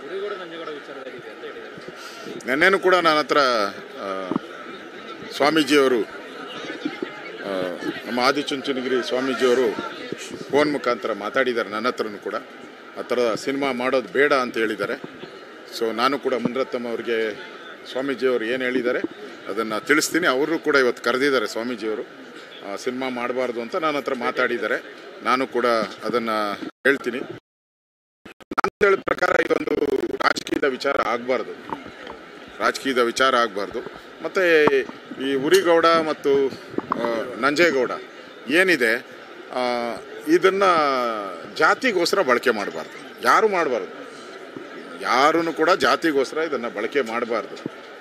ಹುಡುಗರು ನಂಜೇಗೌಡ ವಿಚಾರದಲ್ಲಿದೆ ಅಂತ ಹೇಳಿದ್ದಾರೆ ನಿನ್ನೆನೂ ಕೂಡ ನನ್ನ ಹತ್ರ ಆ, ಸ್ವಾಮೀಜಿಯವರು ಆ, ನಮ್ಮ ಆದಿಚುಂಚನಗಿರಿ ಸ್ವಾಮೀಜಿಯವರು ಫೋನ್ ಮುಖಾಂತರ ಮಾತಾಡಿದ್ದಾರೆ ನನ್ನ ಹತ್ರನೂ ಕೂಡ ಆ ಥರ ಸಿನಿಮಾ ಮಾಡೋದು ಬೇಡ ಅಂತ ಹೇಳಿದ್ದಾರೆ ಸೊ ನಾನು ಕೂಡ ಮುನ್ರತ್ನಮ್ ಅವರಿಗೆ ಸ್ವಾಮೀಜಿಯವರು ಏನು ಹೇಳಿದ್ದಾರೆ ಅದನ್ನು ತಿಳಿಸ್ತೀನಿ ಅವರು ಕೂಡ ಇವತ್ತು ಕರೆದಿದ್ದಾರೆ ಸ್ವಾಮೀಜಿಯವರು ಆ, ಸಿನಿಮಾ ಮಾಡಬಾರ್ದು ಅಂತ ನನ್ನ ಹತ್ರ ಮಾತಾಡಿದ್ದಾರೆ ನಾನು ಕೂಡ ಅದನ್ನು ಹೇಳ್ತೀನಿ ನಾನು ಹೇಳಿದ ಪ್ರಕಾರ ಇದೊಂದು ರಾಜಕೀಯದ ವಿಚಾರ ಆಗಬಾರ್ದು ರಾಜಕೀಯದ ವಿಚಾರ ಆಗಬಾರ್ದು ಮತ್ತು ಈ ಉರಿಗೌಡ ಮತ್ತು ಆ, ನಂಜೇಗೌಡ ಏನಿದೆ ಇದನ್ನು ಜಾತಿಗೋಸ್ಕರ ಬಳಕೆ ಮಾಡಬಾರ್ದು ಯಾರು ಮಾಡಬಾರ್ದು ಯಾರೂ ಕೂಡ ಜಾತಿಗೋಸ್ಕರ ಇದನ್ನು ಬಳಕೆ ಮಾಡಬಾರ್ದು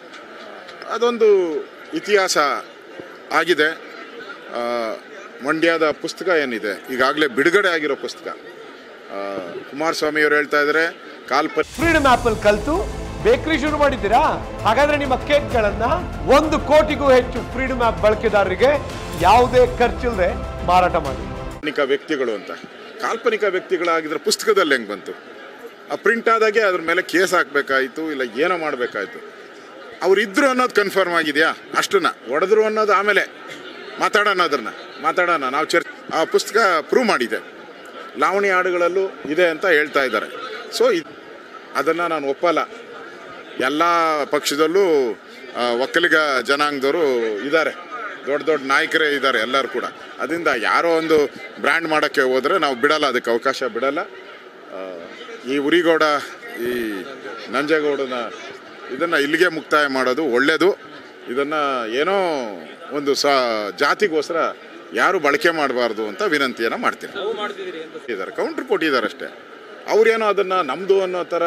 ಅದೊಂದು ಇತಿಹಾಸ ಆಗಿದೆ ಆ, ಮಂಡ್ಯದ ಪುಸ್ತಕ ಏನಿದೆ ಈಗಾಗಲೇ ಬಿಡುಗಡೆ ಆಗಿರೋ ಪುಸ್ತಕ ಆ, ಕುಮಾರಸ್ವಾಮಿಯವರು ಹೇಳ್ತಾ ಇದ್ದಾರೆ ಕಾಲ್ಪನಿಕ ಫ್ರೀಡಮ್ ಆಪ್ ಅಲ್ಲಿ ಕಲ್ತು ಬೇಕರಿ ಶುರು ಮಾಡಿದ್ದೀರಾ ಹಾಗಾದ್ರೆ ನಿಮ್ಮ ಕೇಕ್ಗಳನ್ನ ಒಂದು ಕೋಟಿಗೂ ಹೆಚ್ಚು ಫ್ರೀಡಮ್ ಆಪ್ ಬಳಕೆದಾರರಿಗೆ ಯಾವುದೇ ಖರ್ಚಿಲ್ಲದೆ ಮಾರಾಟ ಮಾಡಿ ಕಾಲ್ಪನಿಕ ವ್ಯಕ್ತಿಗಳು ಅಂತ ಕಾಲ್ಪನಿಕ ವ್ಯಕ್ತಿಗಳಾಗಿದ್ರೆ ಪುಸ್ತಕದಲ್ಲಿ ಹೆಂಗೆ ಬಂತು ಆ ಪ್ರಿಂಟ್ ಆದಾಗೆ ಅದ್ರ ಮೇಲೆ ಕೇಸ್ ಹಾಕಬೇಕಾಯ್ತು ಇಲ್ಲ ಏನೋ ಮಾಡಬೇಕಾಯ್ತು ಅವ್ರು ಇದ್ರು ಅನ್ನೋದು ಕನ್ಫರ್ಮ್ ಆಗಿದೆಯಾ ಅಷ್ಟನ್ನ ಹೊಡೆದ್ರು ಅನ್ನೋದು ಆಮೇಲೆ ಮಾತಾಡೋಣ ಅದನ್ನ ಮಾತಾಡೋಣ ನಾವು ಚರ್ಚ್ ಆ ಪುಸ್ತಕ ಪ್ರೂವ್ ಮಾಡಿದೆ ಲಾವಣಿ ಹಾಡುಗಳಲ್ಲೂ ಇದೆ ಅಂತ ಹೇಳ್ತಾ ಇದ್ದಾರೆ ಸೊ ಅದನ್ನು ನಾನು ಒಪ್ಪಲ್ಲ ಎಲ್ಲ ಪಕ್ಷದಲ್ಲೂ ಆ, ಒಕ್ಕಲಿಗ ಜನಾಂಗದವರು ಇದ್ದಾರೆ ದೊಡ್ಡ ದೊಡ್ಡ ನಾಯಕರೇ ಇದ್ದಾರೆ ಎಲ್ಲರೂ ಕೂಡ ಅದರಿಂದ ಯಾರೋ ಒಂದು ಬ್ರ್ಯಾಂಡ್ ಮಾಡೋಕ್ಕೆ ಹೋದರೆ ನಾವು ಬಿಡಲ್ಲ ಅದಕ್ಕೆ ಅವಕಾಶ ಬಿಡಲ್ಲ ಆ, ಈ ಉರಿಗೌಡ ಈ ನಂಜೇಗೌಡನ ಇದನ್ನು ಇಲ್ಲಿಗೆ ಮುಕ್ತಾಯ ಮಾಡೋದು ಒಳ್ಳೆಯದು ಇದನ್ನು ಏನೋ ಒಂದು ಸ ಜಾತಿಗೋಸ್ಕರ ಯಾರು ಬಳಕೆ ಮಾಡಬಾರ್ದು ಅಂತ ವಿನಂತಿಯನ್ನು ಮಾಡ್ತೀನಿ ನಾವು ಮಾಡ್ತಿದ್ದೀರಿ ಅಂತ ಇದ್ದಾರೆ ಕೌಂಟ್ರ್ ಕೊಟ್ಟಿದ್ದಾರೆ ಅಷ್ಟೇ ಅವ್ರೇನೋ ಅದನ್ನು ನಮ್ಮದು ಅನ್ನೋ ಥರ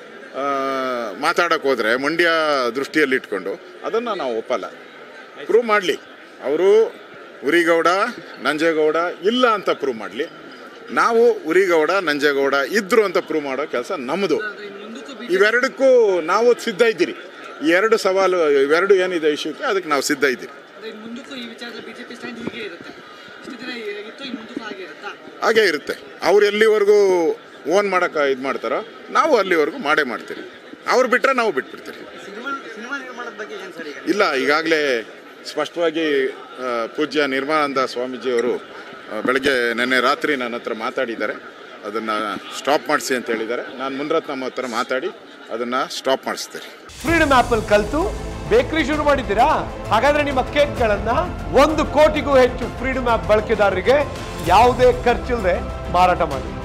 ಮಾತಾಡೋಕೆ ಹೋದರೆ ಮಂಡ್ಯ ದೃಷ್ಟಿಯಲ್ಲಿ ಇಟ್ಕೊಂಡು ಅದನ್ನು ನಾವು ಒಪ್ಪಲ್ಲ ಪ್ರೂವ್ ಮಾಡಲಿ ಅವರು ಉರಿಗೌಡ ನಂಜೇಗೌಡ ಇಲ್ಲ ಅಂತ ಪ್ರೂವ್ ಮಾಡಲಿ ನಾವು ಉರಿಗೌಡ ನಂಜೇಗೌಡ ಇದ್ರು ಅಂತ ಪ್ರೂವ್ ಮಾಡೋ ಕೆಲಸ ನಮ್ಮದು ಇವೆರಡಕ್ಕೂ ನಾವು ಸಿದ್ಧ ಇದ್ದೀರಿ ಈ ಎರಡು ಸವಾಲು ಇವೆರಡು ಏನಿದೆ ಇಶ್ಯೂಕ್ಕೆ ಅದಕ್ಕೆ ನಾವು ಸಿದ್ಧ ಇದ್ದೀರಿ ಅದೇ ಮುಂದಕ್ಕೂ ಈ ವಿಚಾರದ ಬಿಜೆಪಿ ಸ್ಟ್ಯಾಂಡ್ ಹೀಗೆ ಇರುತ್ತೆ ಇಷ್ಟು ದಿನ ಇತ್ತು ಇನ್ನು ಮುಂದಕ್ಕೂ ಹಾಗೆ ಇರುತ್ತಾ ಹಾಗೇ ಇರುತ್ತೆ ಅವ್ರು ಎಲ್ಲಿವರೆಗೂ ಓನ್ ಮಾಡೋಕೆ ಇದು ಮಾಡ್ತಾರೋ ನಾವು ಅಲ್ಲಿವರೆಗೂ ಮಾಡೇ ಮಾಡ್ತೀರಿ ಅವ್ರು ಬಿಟ್ಟರೆ ನಾವು ಬಿಟ್ಬಿಡ್ತೀರಿ ಸಿನಿಮಾ ಸಿನಿಮಾ ನಿರ್ಮಾಣದ ಬಗ್ಗೆ ಏನು ಸರ್ ಈಗ ಇಲ್ಲ ಈಗಾಗಲೇ ಸ್ಪಷ್ಟವಾಗಿ ಆ, ಪೂಜ್ಯ ನಿರ್ಮಲಾನಂದ ಸ್ವಾಮೀಜಿಯವರು ಆ, ಬೆಳಗ್ಗೆ ನಿನ್ನೆ ರಾತ್ರಿ ನನ್ನ ಹತ್ರ ಮಾತಾಡಿದ್ದಾರೆ ಅದನ್ನು ಸ್ಟಾಪ್ ಮಾಡಿಸಿ ಅಂತ ಹೇಳಿದ್ದಾರೆ ನಾನು ಮುನ್ರತ್ ನಮ್ಮ ಹತ್ರ ಮಾತಾಡಿ ಅದನ್ನು ಸ್ಟಾಪ್ ಮಾಡಿಸ್ತೀನಿ ಫ್ರೀಡಮ್ ಆಪ್ ಅಲ್ಲಿ ಕಲ್ತು ಬೇಕರಿ ಶುರು ಮಾಡಿದ್ದೀರಾ ಹಾಗಾದ್ರೆ ನಿಮ್ಮ ಕೇಕ್ಗಳನ್ನ ಒಂದು ಕೋಟಿಗೂ ಹೆಚ್ಚು ಫ್ರೀಡಮ್ ಆಪ್ ಬಳಕೆದಾರರಿಗೆ ಯಾವುದೇ ಖರ್ಚಿಲ್ಲದೆ ಮಾರಾಟ ಮಾಡಿ